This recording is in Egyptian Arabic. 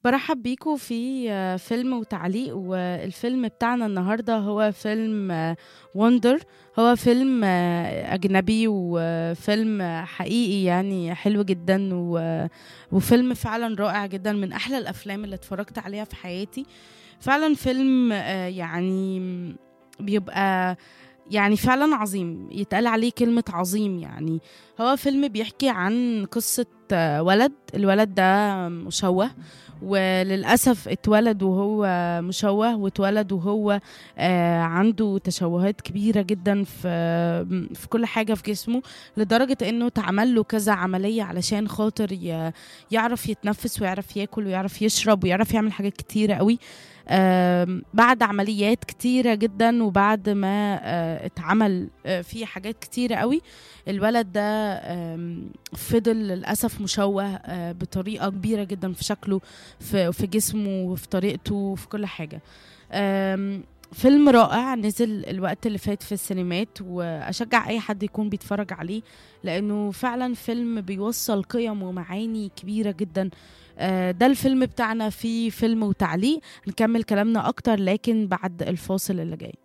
برحب بيكم في آه، فيلم وتعليق والفيلم بتاعنا النهارده هو فيلم وندر هو فيلم آه، أجنبي وفيلم آه، حقيقي يعني حلو جدا و- وفيلم فعلا رائع جدا من أحلى الأفلام اللي اتفرجت عليها في حياتي فعلا فيلم آه، يعني بيبقى يعني فعلا عظيم يتقال عليه كلمة عظيم يعني هو فيلم بيحكي عن قصة آه، ولد الولد ده مشوه وللأسف اتولد وهو مشوه واتولد وهو آه، عنده تشوهات كبيرة جدا في في كل حاجة في جسمه لدرجة انه اتعمل له كذا عملية علشان خاطر ي- يعرف يتنفس ويعرف ياكل ويعرف يشرب ويعرف يعمل حاجات كتيرة قوي آم، بعد عمليات كتيرة جدا وبعد ما آه، اتعمل آه، فيه حاجات كتيرة قوي الولد ده آم، فضل للأسف مشوه آه، بطريقة كبيرة جدا في شكله في, في جسمه وفي طريقته وفي كل حاجة آم، فيلم رائع نزل الوقت اللي فات في السينمات وأشجع أي حد يكون بيتفرج عليه لأنه فعلا فيلم بيوصل قيم ومعاني كبيرة جدا آه، ده الفيلم بتاعنا في فيلم وتعليق نكمل كلامنا أكتر لكن بعد الفاصل اللي جاي